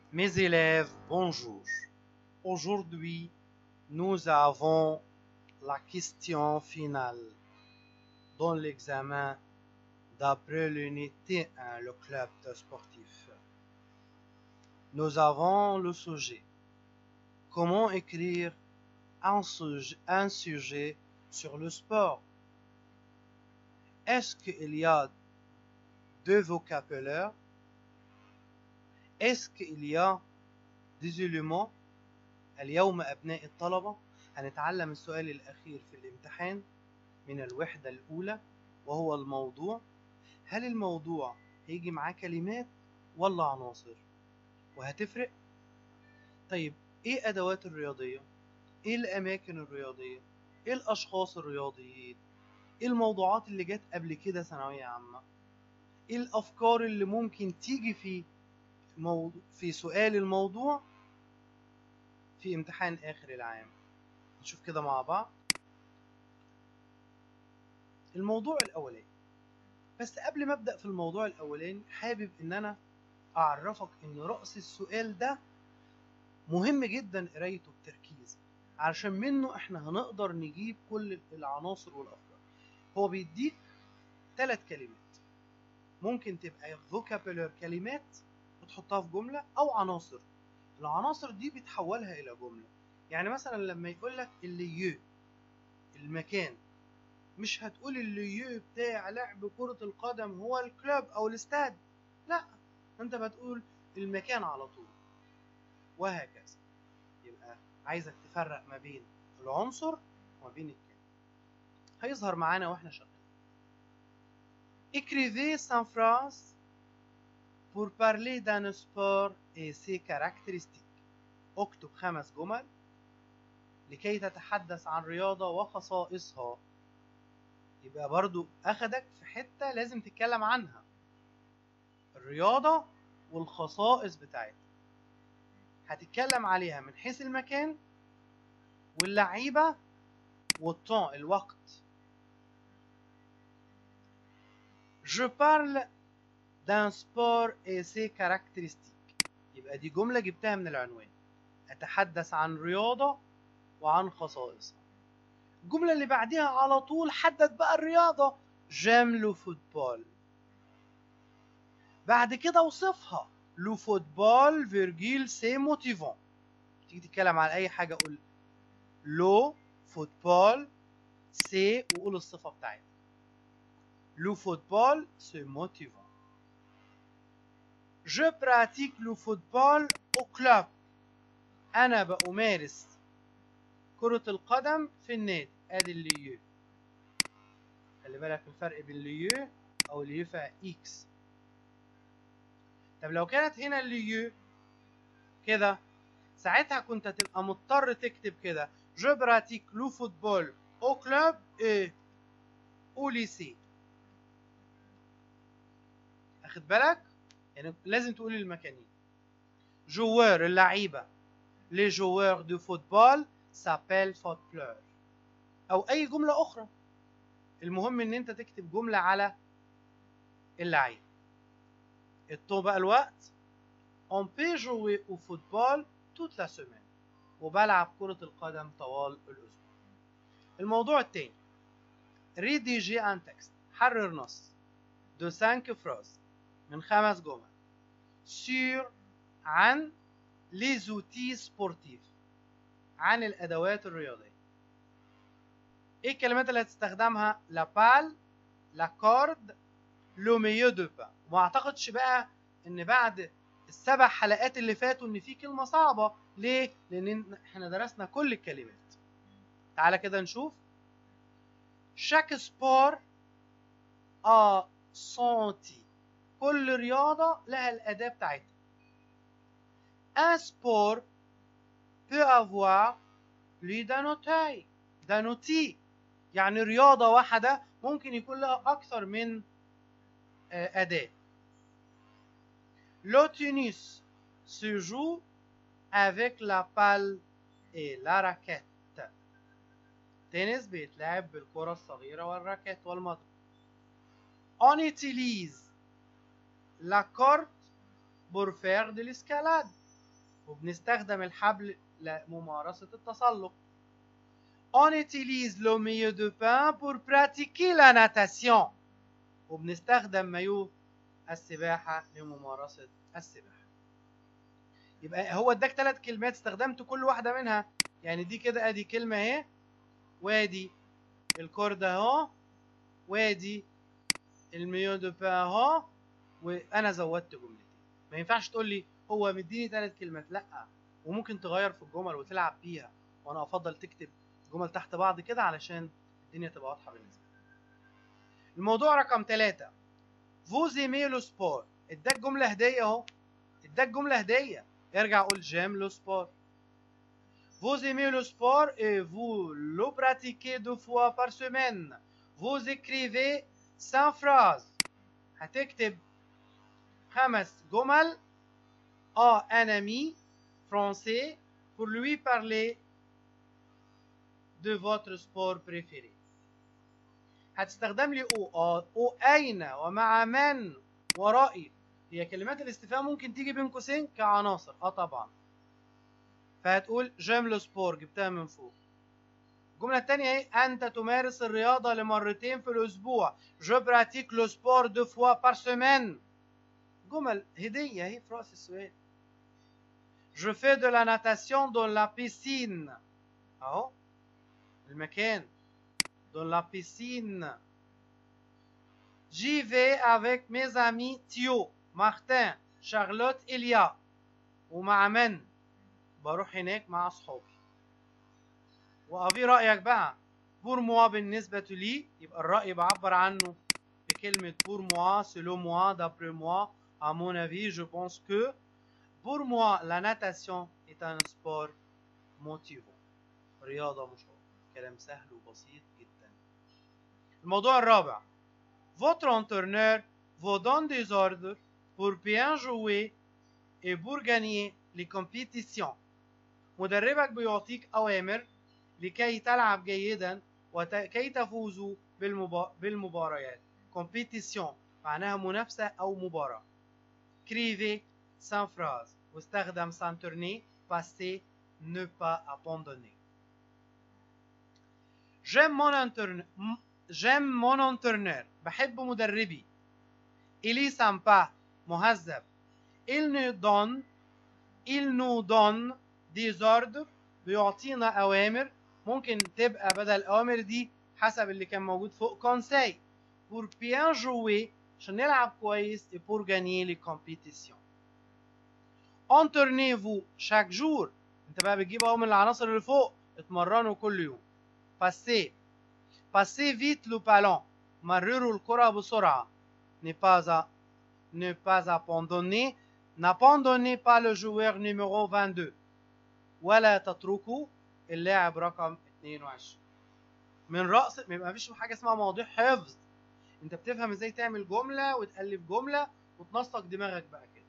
Mes élèves, bonjour. Aujourd'hui, nous avons la question finale dans l'examen d'après l'unité 1, le club de sportif. Nous avons le sujet. Comment écrire un sujet, un sujet sur le sport Est-ce qu'il y a deux vocabulaires Est-ce qu'il y a des éléments اليوم أبناء الطلبة هنتعلم السؤال الأخير في الامتحان من الوحدة الأولى وهو الموضوع هل الموضوع هيجي معاه كلمات ولا عناصر وهتفرق طيب ايه ادوات الرياضيه ايه الاماكن الرياضيه ايه الاشخاص الرياضيين ايه الموضوعات اللي جت قبل كده ثانويه عامه ايه الافكار اللي ممكن تيجي في موضوع في سؤال الموضوع في امتحان اخر العام نشوف كده مع بعض الموضوع الاولاني بس قبل ما ابدا في الموضوع الاولاني حابب ان انا اعرفك ان راس السؤال ده مهم جدا قرايته بتركيز علشان منه احنا هنقدر نجيب كل العناصر والافكار هو بيديك ثلاث كلمات ممكن تبقى vocabulary كلمات وتحطها في جمله او عناصر العناصر دي بتحولها الى جمله يعني مثلا لما يقول لك الليو المكان مش هتقول الليو بتاع لعب كرة القدم هو الكلوب او الاستاد لا انت بتقول المكان على طول وهكذا يبقى عايزك تفرق ما بين العنصر وما بين الكلمة هيظهر معانا واحنا شغالين Écrivez sans phrase pour parler d'un sport et ses caractéristiques. اكتب خمس جمل لكي تتحدث عن رياضة وخصائصها. يبقى برضو أخدك في حتة لازم تتكلم عنها. الرياضة والخصائص بتاعتها. هتتكلم عليها من حيث المكان واللعيبة والطن الوقت. Je parle d'un sport et ses caractéristiques. يبقى دي جملة جبتها من العنوان. أتحدث عن رياضة وعن خصائصها. الجملة اللي بعديها على طول حدد بقى الرياضة. جيم لو فوتبول. بعد كده اوصفها. لو فوتبول فيرجيل سي موتيفون. تيجي تتكلم عن أي حاجة قول لو فوتبول سي وقول الصفة بتاعتها. Le football, c'est motivant. Je pratique le football au club. أنا بأمارس كرة القدم في النادي. أدي الليو. خلي بالك الفرق بين الليو أو الليو فيها إكس. طب لو كانت هنا الليو كده ساعتها كنت هتبقى مضطر تكتب كده Je pratique le football au club et au lycée. اخد بالك يعني لازم تقول المكانين جوار اللعيبه لي جوار دو فوتبول سابيل فوتبلور او اي جمله اخرى المهم ان انت تكتب جمله على اللعيب الطو بقى الوقت on peut jouer au football toute la semaine وبلعب كرة القدم طوال الأسبوع الموضوع التاني rédiger un texte حرر نص de 5 phrases من خمس جمل sur عن les outils sportifs عن الأدوات الرياضية إيه الكلمات اللي هتستخدمها la balle la corde le maillot de bain وما أعتقدش بقى إن بعد السبع حلقات اللي فاتوا إن في كلمة صعبة ليه؟ لأن إحنا درسنا كل الكلمات تعالى كده نشوف chaque sport a son outil كل رياضة لها الأداة بتاعتها. Un sport peut avoir plus d'un outil. d'un outil. يعني رياضة واحدة ممكن يكون لها أكثر من أداة. Le tennis se joue avec la balle et la raquette. تنس بيتلعب بالكرة الصغيرة والراكت والمضرب. On utilise la corde pour faire de l'escalade وبنستخدم الحبل لممارسة التسلق On utilise le maillot de bain pour pratiquer la natation وبنستخدم مايو السباحة لممارسة السباحة يبقى هو اداك ثلاث كلمات استخدمت كل واحدة منها يعني دي كده ادي كلمة اهي وادي الكورد اهو وادي الميو دو بان اهو وانا زودت جملتين ما ينفعش تقول لي هو مديني ثلاث كلمات لا وممكن تغير في الجمل وتلعب بيها وانا افضل تكتب جمل تحت بعض كده علشان الدنيا تبقى واضحه بالنسبه لك الموضوع رقم ثلاثة فوز ايمي لو سبور اداك جمله هديه اهو اداك جمله هديه ارجع قول جيم لو سبور Vous aimez le sport et vous le pratiquez deux fois par semaine. Vous écrivez 100 phrases. هتكتب خمس جمل à un ami français pour lui parler de votre sport préféré. هتستخدم لي او اه او اين ومع من ورائي هي كلمات الاستفهام ممكن تيجي بين قوسين كعناصر اه طبعا فهتقول جيم لو سبور جبتها من فوق الجملة الثانية اهي أنت تمارس الرياضة لمرتين في الأسبوع جو براتيك لو سبور دو فوا بار سيمين جمل هدية اهي في رأس السؤال جو في دو لا ناتاسيون دون لا بيسين أهو المكان دون لا بيسين J'y vais avec mes amis Thio, Martin, Charlotte, Elia ومع من؟ بروح هناك مع أصحابي وأبي رأيك بقى بور موا بالنسبة لي يبقى الرأي بعبر عنه بكلمة بور موا سلو موا d'après moi à mon avis je pense que pour moi la natation est un sport motivant رياضة مشوقة كلام سهل وبسيط جدا الموضوع الرابع Votre entraîneur vous donne des ordres pour bien jouer et pour gagner les compétitions. مدربك بيعطيك أوامر لكي تلعب جيدا وكي تفوزوا بالمبا... بالمباريات. compétition معناها منافسة أو مباراة. Crivez sans phrase واستخدم sans tourner passé ne pas abandonner. J'aime mon entraîneur j'aime mon entraîneur بحب مدربي il est sympa مهذب il nous donne il nous donne des ordres بيعطينا أوامر ممكن تبقى بدل الأوامر دي حسب اللي كان موجود فوق conseil pour bien jouer عشان نلعب كويس et pour gagner les compétitions entraînez-vous chaque jour انت بقى بتجيب اهو من العناصر اللي فوق اتمرنوا كل يوم passez passez vite le ballon مرروا الكرة بسرعة ne pas à, ne pas abandonner n'abandonnez pas le joueur numéro 22 ولا تتركوا اللاعب رقم 22 من رأس ما فيش حاجة اسمها مواضيع حفظ انت بتفهم ازاي تعمل جملة وتألف جملة وتنسق دماغك بقى كده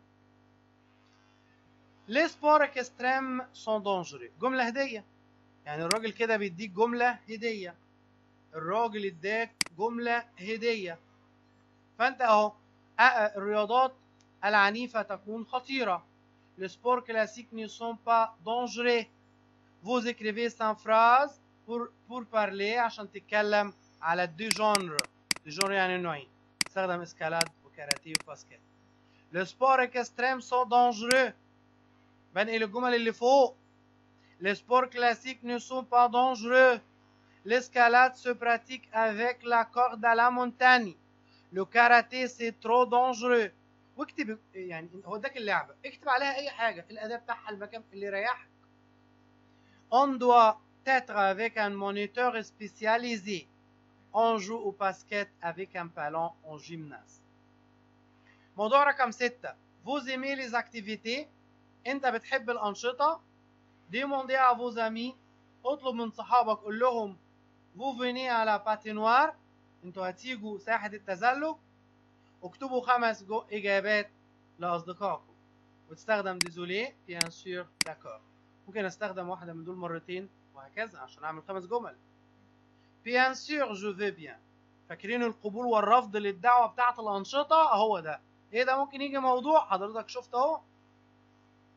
Les sports extrêmes sont dangereux جملة هدية يعني الراجل كده بيديك جملة هدية الراجل اداك جملة هدية فانت اهو الرياضات العنيفة تكون خطيرة Les sports classiques ne sont pas dangereux Vous écrivez sans phrase pour, pour parler عشان تتكلم على الدو جونر دو جونر يعني نوعين تستخدم اسكالاد وكاراتيه وباسكت Le sport extrême sont dangereux بنقل الجمل اللي فوق Les sports classiques ne sont pas dangereux L'escalade se pratique avec la corde à la montagne. Le karaté c'est trop dangereux. واكتب يعني هو اداك اللعبه اكتب عليها اي حاجه الاداه بتاعها المكان اللي يريحك. On doit être avec un moniteur spécialisé. On joue au basket avec un ballon en gymnase. موضوع رقم ستة Vous aimez les activités انت بتحب الانشطه Demandez à vos amis اطلب من صحابك قول لهم vous venez à la patinoire انتوا هتيجوا ساحة التزلج اكتبوا خمس جو اجابات لاصدقائكم وتستخدم ديزولي بيان سور داكور ممكن استخدم واحدة من دول مرتين وهكذا عشان اعمل خمس جمل بيان سور جو في بيان فاكرين القبول والرفض للدعوة بتاعة الأنشطة أهو ده إيه ده ممكن يجي موضوع حضرتك شفت أهو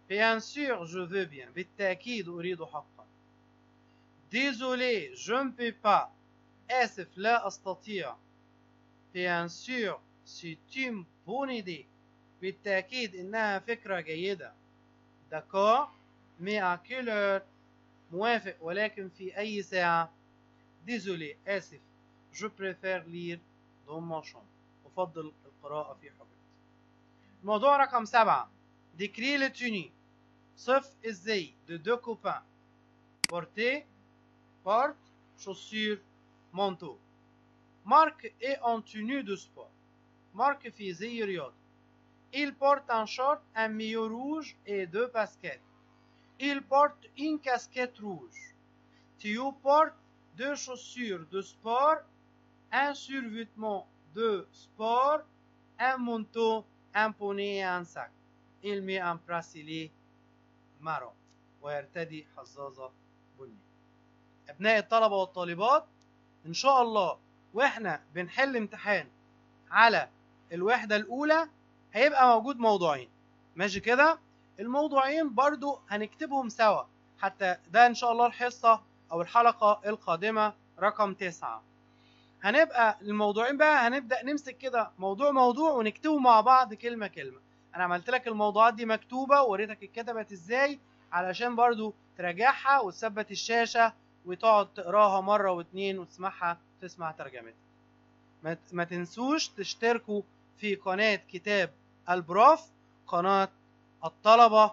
Bien sûr, je veux bien. بالتأكيد أريد حقا. Désolé, je ne peux pas. آسف لا أستطيع. Bien sûr, c'est une bonne idée. بالتأكيد إنها فكرة جيدة. D'accord, mais à quelle heure? موافق ولكن في أي ساعة؟ Désolé, آسف. Je préfère lire dans ma chambre. أفضل القراءة في حجرتي. الموضوع رقم سبعة. Décris le tenue. صف الزي de deux copains. Porter, porte, chaussures, manteau. Marc est en tenue de sport. Marc في زي رياضي. Il porte un short, un maillot rouge et deux baskets. Il porte une casquette rouge. Théo porte deux chaussures de sport, un survêtement de sport, un manteau, un poney et un sac. Il met un bracelet marron ويرتدي حظاظة بني. أبناء الطلبة والطالبات إن شاء الله وإحنا بنحل امتحان على الوحدة الأولى هيبقى موجود موضوعين ماشي كده الموضوعين برضو هنكتبهم سوا حتى ده ان شاء الله الحصة او الحلقة القادمة رقم تسعة هنبقى الموضوعين بقى هنبدأ نمسك كده موضوع موضوع ونكتبه مع بعض كلمة كلمة انا عملت لك الموضوعات دي مكتوبة ووريتك اتكتبت ازاي علشان برضو تراجعها وتثبت الشاشة وتقعد تقراها مرة واتنين وتسمعها وتسمع ترجمتها ما تنسوش تشتركوا في قناة كتاب البروف قناة الطلبة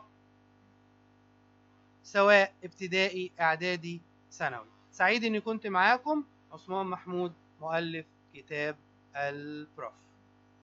سواء ابتدائي اعدادي ثانوي سعيد اني كنت معاكم عثمان محمود مؤلف كتاب البروف